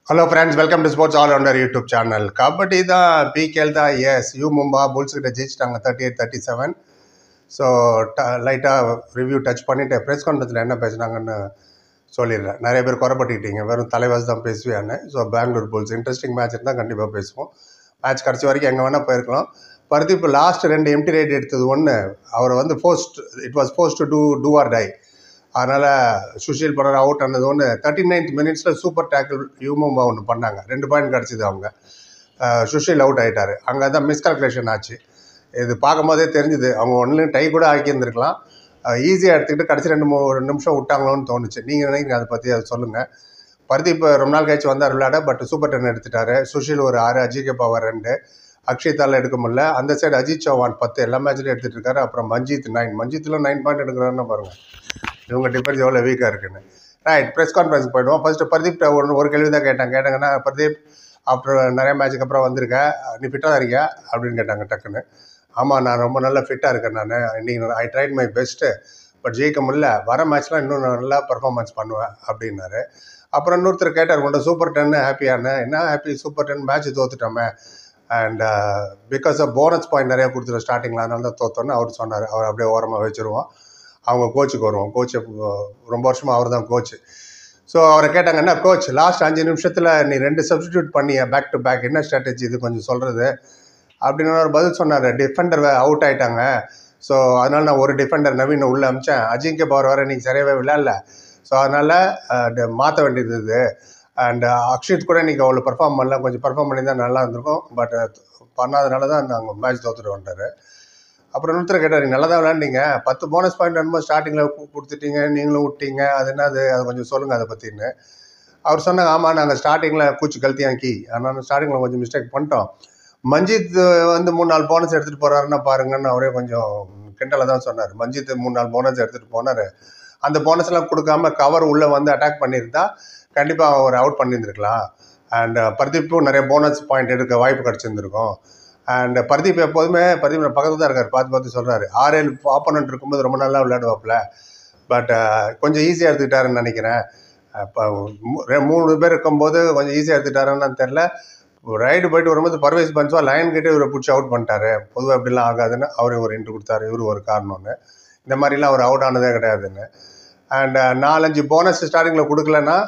hello friends welcome to sports all rounder YouTube channel kabaddi தான் PKL தான் yes U Mumba Bulls கிட்ட ஜெயிச்சிட்டாங்க thirty eight thirty seven so லைட்டாக review touch பண்ணிவிட்டு press கான்ஃபரன்ஸில் என்ன பேசுனாங்கன்னு சொல்லிடுறேன் நிறைய பேர் குறைப்பட்டுக்கிட்டீங்க வெறும் தலைவாசி தான் பேசுவேன்னு so Bangalore Bulls interesting match இருந்தால் கண்டிப்பாக பேசுவோம் மேட்ச் கடைசி வரைக்கும் எங்கே வேணால் போயிருக்கலாம் பர்தீப் லாஸ்ட் ரெண்டு எம்டி ரைட் எடுத்தது ஒன்று அவர் வந்து forced it was forced to do two R tie அதனால் சுஷீல் பரர் அவுட் ஆனது ஒன்று தேர்ட்டி நைன்த் மினிட்ஸில் சூப்பர் டேக்கிள் யூமும்பா ஒன்று பண்ணாங்க ரெண்டு பாயிண்ட் கிடச்சிது அவங்க அஹ் சுஷீல் அவுட் ஆகிட்டார் அங்கே தான் மிஸ்கால்குலேஷன் ஆச்சு இது பார்க்கும்போதே தெரிஞ்சுது அவங்க ஒன்றுலையும் டை கூட ஆக்கியிருந்துருக்கலாம் ஈஸியாக எடுத்துக்கிட்டு கடைசி ரெண்டு மூணு ரெண்டு நிமிஷம் விட்டாங்களோன்னு தோணுச்சு நீங்கள் நினைக்கிறீங்க அதை பற்றி அதை சொல்லுங்கள் பர்தீப் ரொம்ப நாள் கழிச்சு வந்தார் விளையாட பட் சூப்பர் டென் எடுத்துட்டாரு சுஷீல் ஒரு ஆறு அஜிகே பவர் ரெண்டு அக்ஷய்தால் எடுக்க முடியல அந்த சைடு அஜித் சௌஹான் பத்து எல்லா மேட்ச்லையும் எடுத்துகிட்டு இருக்காரு அப்புறம் மஞ்சித் நைன் மஞ்சித்தில் நைன் பாயிண்ட் எடுக்கிறாருன்னு பாருங்கள் இவங்க டிஃபென்ஸ் எவ்வளோ வீக்காக இருக்குன்னு ரைட் ப்ரெஸ் கான்ஃபரன்ஸ் போயிடுவோம் ஃபர்ஸ்ட்டு பர்தீப் ஒரு ஒரு கேள்வி தான் கேட்டாங்க கேட்டாங்கன்னா பர்தீப் ஆஃப்டர் நிறைய மேட்ச்சுக்கு அப்புறம் வந்திருக்க நீ ஃபிட்டாக தான் இருக்கியா அப்படின்னு கேட்டாங்க டக்குன்னு ஆமாம் நான் ரொம்ப நல்லா ஃபிட்டாக இருக்கேன் நான் இன்னைக்கு I tried my best but ஜெயிக்க முடியல வர மேட்ச்லாம் இன்னும் நான் நல்லா பர்ஃபார்மன்ஸ் பண்ணுவேன் அப்படின்னாரு அப்புறம் இன்னொருத்தர் கேட்டார் உங்கள்ட்ட சூப்பர் டென்னு ஹாப்பியான என்ன ஹாப்பி சூப்பர் டென் மேட்ச் தோத்துட்டோமே and because of bonus point நிறையா கொடுத்துருவோம் ஸ்டார்டிங்கில் அதனால தான் தோத்தோன்னு அவர் சொன்னார் அவர் அப்படியே ஓரமாக வச்சுருவோம் அவங்க கோச்சுக்கு வருவோம் கோச்சு ரொம்ப வருஷமாக அவர் தான் கோச்சு ஸோ அவரை கேட்டாங்க என்ன கோச் லாஸ்ட் அஞ்சு நிமிஷத்தில் நீ ரெண்டு சப்ஸ்டியூட் பண்ணிய பேக் டு பேக் என்ன ஸ்ட்ராட்டஜி இது கொஞ்சம் சொல்கிறது அப்படின்னு ஒரு பதில் சொன்னார் டிஃபெண்டர் அவுட் ஆயிட்டாங்க ஸோ அதனால் நான் ஒரு டிஃபெண்டர் நவீன் உள்ளே அமிச்சேன் அஜிங்கே பவர் வர இன்னைக்கு சரியாகவே விளையாடல ஸோ அதனால் மாற்ற வேண்டியது இது அண்ட் அக்ஷித் கூட இன்றைக்கி அவ்வளோ பர்ஃபார்ம் பண்ணல கொஞ்சம் பர்ஃபார்ம் பண்ணி தான் நல்லா இருந்திருக்கும் பட் பண்ணாதனால தான் நாங்கள் மேட்ச் தோத்துட்டு வந்துட்டார் அப்புறம் இன்னொருத்தர் கேட்டார் நீங்கள் நல்லா தான் விளையாண்டீங்க பத்து போனஸ் பாயிண்ட் என்னமோ ஸ்டார்டிங்கில் கொடுத்துட்டீங்க நீங்களும் விட்டீங்க அது என்னது அது கொஞ்சம் சொல்லுங்கள் அதை பற்றின்னு அவர் சொன்னாங்க ஆமாம் நாங்கள் ஸ்டார்டிங்கில் கூச்சி கழுத்தியாக்கி அதனால் ஸ்டார்டிங்கில் கொஞ்சம் மிஸ்டேக் பண்ணிட்டோம் மஞ்சித் வந்து மூணு நாலு போனஸ் எடுத்துகிட்டு போகிறாருன்னா பாருங்கன்னு அவரே கொஞ்சம் கிண்டலாக தான் சொன்னார் மஞ்சித் மூணு நாலு போனஸ் எடுத்துகிட்டு போனார் அந்த போனஸ்லாம் கொடுக்காம கவர் உள்ளே வந்து அட்டாக் பண்ணியிருந்தா கண்டிப்பாக அவர் அவுட் பண்ணியிருந்துருக்கலாம் அண்ட் பர்தீப்பும் நிறைய போனஸ் பாயிண்ட் எடுக்க வாய்ப்பு கிடச்சிருந்துருக்கும் அண்ட் பர்தீப் எப்போதுமே பர்தீப் பக்கத்தில் தான் இருக்கார் பார்த்து பார்த்து சொல்கிறாரு ஆறு ஏழு ஆப்போனண்ட் இருக்கும்போது ரொம்ப நல்லா விளையாடுவாப்புல பட் கொஞ்சம் ஈஸியாக எடுத்துக்கிட்டாருன்னு நினைக்கிறேன் இப்போ மூணு பேர் இருக்கும்போது கொஞ்சம் ஈஸியாக எடுத்துக்கிட்டாருன்னு தெரில ரைடு போயிட்டு வரும்போது பர்வேஸ் பன்ஸ்வா லைன் கிட்டே இவரை பிடிச்சி அவுட் பண்ணிட்டாரு பொதுவாக இப்படிலாம் ஆகாதுன்னு அவரே ஒரு இன்ட்ரு கொடுத்தாரு இவரு ஒரு காரணம்னு இந்த மாதிரிலாம் அவர் அவுட் ஆனதே கிடையாதுன்னு அண்ட் நாலஞ்சு போனஸ் ஸ்டார்டிங்கில் கொடுக்கலன்னா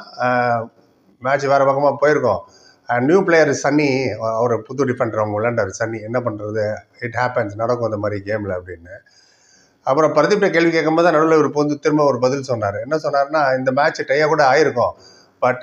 மேட்ச் வேறு பக்கமாக போயிருக்கோம் நியூ பிளேயர் சன்னி அவர் புது டிஃபெண்டர் அவங்க விளையாண்டார் சன்னி என்ன பண்ணுறது இட் ஹேப்பன்ஸ் நடக்கும் அந்த மாதிரி கேமில் அப்படின்னு அப்புறம் பிரதீப்ட கேள்வி கேட்கும்போது நடுவில் இவர் வந்து திரும்ப ஒரு பதில் சொன்னார் என்ன சொன்னார்னா இந்த மேட்ச் டையாக கூட ஆயிருக்கும் பட்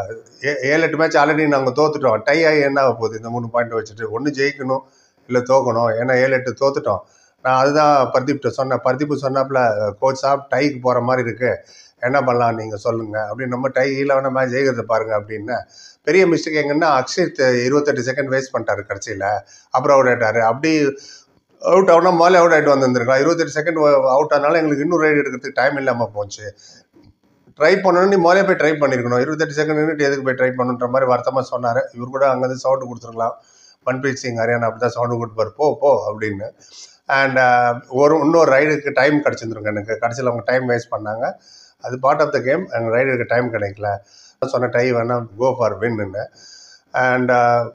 ஏழு எட்டு மேட்ச் ஆல்ரெடி நாங்கள் தோத்துட்டோம் டை ஆகி என்ன ஆக போகுது இந்த மூணு பாயிண்ட் வச்சுட்டு ஒன்று ஜெயிக்கணும் இல்லை தோக்கணும் ஏன்னா ஏழு எட்டு தோத்துட்டோம் நான் அதுதான் பர்தீப்கிட்ட சொன்னேன் பர்தீப் சொன்னாப்புல கோச் சாப் டைக்கு போகிற மாதிரி இருக்குது என்ன பண்ணலாம் நீங்கள் சொல்லுங்கள் அப்படின்னு நம்ம டை இல்லை வேணால் மேட்ச் ஜெயிக்கிறத பாருங்கள் அப்படின்னு பெரிய மிஸ்டேக் எங்கன்னா அக்ஷித் இருபத்தெட்டு செகண்ட் வேஸ்ட் பண்ணிட்டாரு கடைசியில் அப்புறம் அவுட் ஆகிட்டார் அப்படி அவுட் ஆகுனா முதல்ல அவுட் ஆகிட்டு வந்துருந்துருக்கலாம் இருபத்தெட்டு செகண்ட் அவுட் ஆனாலும் எங்களுக்கு இன்னும் ரைடு எடுக்கிறதுக்கு டைம் இல்லாமல் போச்சு ட்ரை பண்ணணும் நீ முதலே போய் ட்ரை பண்ணியிருக்கணும் இருபத்தெட்டு செகண்ட் நின்றுட்டு எதுக்கு போய் ட்ரை பண்ணுன்ற மாதிரி வருத்தமாக சொன்னார் இவர் கூட அங்கேருந்து சவுண்டு கொடுத்துருக்கலாம் மன்பிரீத் சிங் ஹரியானா அப்படி தான் சவுண்டு கொடுப்பார் போ போ அப்படின்னு அண்ட் ஒரு இன்னொரு ரைடுக்கு டைம் கிடச்சிருந்துருங்க எனக்கு கடைசியில் அவங்க டைம் வேஸ்ட் பண்ணாங்க அது பார்ட் ஆஃப் த கேம் எங்கள் ரைடுக்கு டைம் கிடைக்கல சொன்ன டை வேணால் கோ ஃபார் வின்னு அண்ட்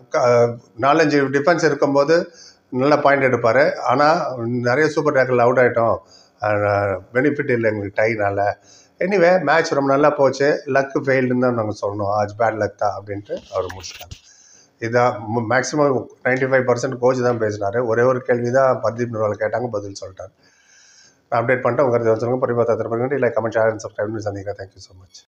நாலஞ்சு டிஃபென்ஸ் இருக்கும்போது நல்ல பாயிண்ட் எடுப்பார் ஆனால் நிறைய சூப்பர் டேக்கில் அவுட் ஆகிட்டோம் பெனிஃபிட் இல்லை எங்களுக்கு டைனால் எனிவே மேட்ச் ரொம்ப நல்லா போச்சு லக்கு ஃபெயில்டுன்னு தான் நாங்கள் சொன்னோம் ஆஜ் பேட் லக் தான் அப்படின்ட்டு அவர் முடிச்சிட்டாங்க இதான் maximum ninety five percent coach தான் பேசினார் ஒரே ஒரு கேள்வி தான் பர்தீப் நிர்வால் கேட்டாங்க பதில் சொல்லிட்டார் நான் அப்டேட் பண்ணிட்டு உங்கள் கருத்து வச்சுருங்க பரிபாத்தா திருப்பி இல்லை கமெண்ட் ஷேர் அண்ட் சப்ஸ்கிரைப் பண்ணி சந்திக்கிறேன் தேங்க்யூ ஸோ மச்